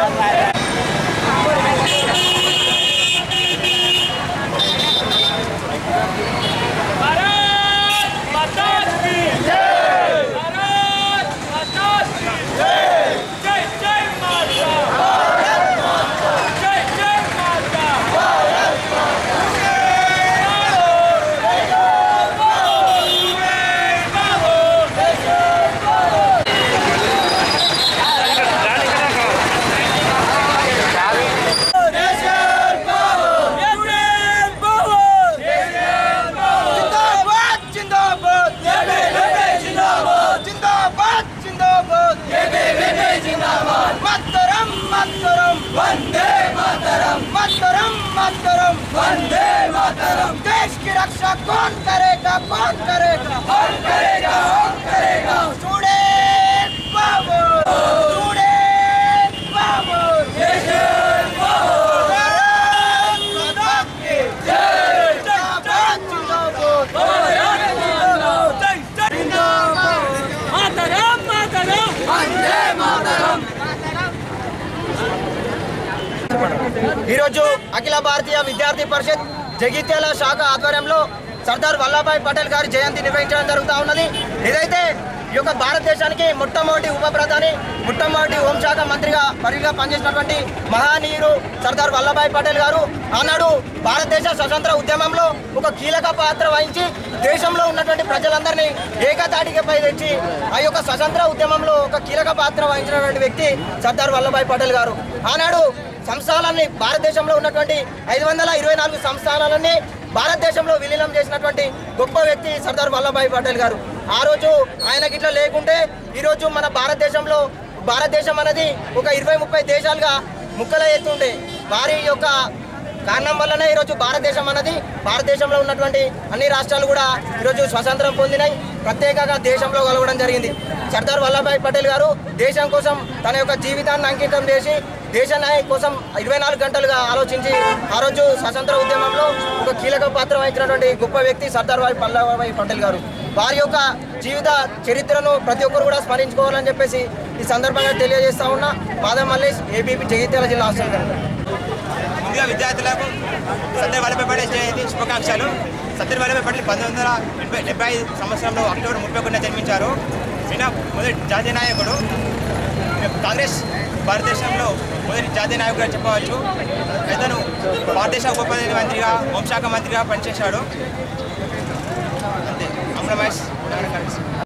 జిందాబాద్ జిందాబాద్ జిందాబాద్ జిందాబాద్ మత్తరం మత్తరం వందే మాతరం మత్తరం మత్తరం వందే మాతరం దేశ్ की रक्षा कौन करेगा कौन करेगा कौन करेगा कौन करेगा चूड़े बाबू चूड़े बाबू जिंदाबाद जिंदाबाद ఈరోజు అఖిల భారతీయ విద్యార్థి పరిషత్ జగిత్యాల శాఖ ఆధ్వర్యంలో సర్దార్ వల్లభాయ్ పటేల్ గారి జయంతి నిర్వహించడం జరుగుతూ ఉన్నది ఇదైతే ఈ యొక్క భారతదేశానికి మొట్టమొదటి ఉప ప్రధాని మొట్టమొదటి హోంశాఖ మంత్రిగా పరిగా పనిచేసినటువంటి మహానీయుడు సర్దార్ వల్లభాయ్ పటేల్ గారు ఆనాడు భారతదేశ స్వతంత్ర ఉద్యమంలో ఒక కీలక పాత్ర వహించి దేశంలో ఉన్నటువంటి ప్రజలందరినీ ఏకతాటికపై తెచ్చి ఆ యొక్క స్వతంత్ర ఉద్యమంలో ఒక కీలక పాత్ర వహించినటువంటి వ్యక్తి సర్దార్ వల్లభాయ్ పటేల్ గారు ఆనాడు సంస్థానాన్ని భారతదేశంలో ఉన్నటువంటి ఐదు వందల ఇరవై నాలుగు సంస్థానాలన్నీ భారతదేశంలో విలీనం చేసినటువంటి గొప్ప వ్యక్తి సర్దార్ వల్లభాయ్ పటేల్ గారు ఆ రోజు ఆయనకి ఇట్లా లేకుంటే ఈరోజు మన భారతదేశంలో భారతదేశం అనేది ఒక ఇరవై ముప్పై దేశాలుగా ముక్కల ఎత్తుండే వారి యొక్క కారణం వల్లనే ఈరోజు భారతదేశం అన్నది భారతదేశంలో ఉన్నటువంటి అన్ని రాష్ట్రాలు కూడా ఈరోజు స్వతంత్రం పొందినాయి ప్రత్యేకంగా దేశంలో కలవడం జరిగింది సర్దార్ వల్లభాయ్ పటేల్ గారు దేశం కోసం తన యొక్క జీవితాన్ని అంకితం చేసి దేశ నాయ కోసం ఇరవై నాలుగు గంటలుగా ఆలోచించి ఆ రోజు స్వతంత్ర ఉద్యమంలో ఒక కీలక పాత్ర వహించినటువంటి గొప్ప వ్యక్తి సర్దార్ భాయ్ వల్లభాయ్ పటేల్ గారు వారి యొక్క జీవిత చరిత్రను ప్రతి ఒక్కరు కూడా స్మరించుకోవాలని చెప్పేసి ఈ సందర్భంగా తెలియజేస్తా ఉన్నా మాధవ్ మల్లేష్ ఏబీపీ జగిత్యాల జిల్లా హాస్టల్ కనుక ముందుగా విద్యార్థులకు సర్దార్ వల్లభాయ్ పటేల్ జయంతి శుభాకాంక్షలు సర్దార్ వల్లభాయ్ పటేల్ పంతొమ్మిది వందల డెబ్బై డెబ్బై ఐదు సంవత్సరంలో అక్టోబర్ ముప్పై ఒకటిన జన్మించారు ఈయన మొదటి జాతీయ నాయకుడు కాంగ్రెస్ భారతదేశంలో మొదటి జాతీయ నాయకుడిగా చెప్పవచ్చు ఇతను భారతదేశ ఉప ప్రధానమంత్రిగా హోంశాఖ మంత్రిగా పనిచేశాడు అంతే అమరమేష్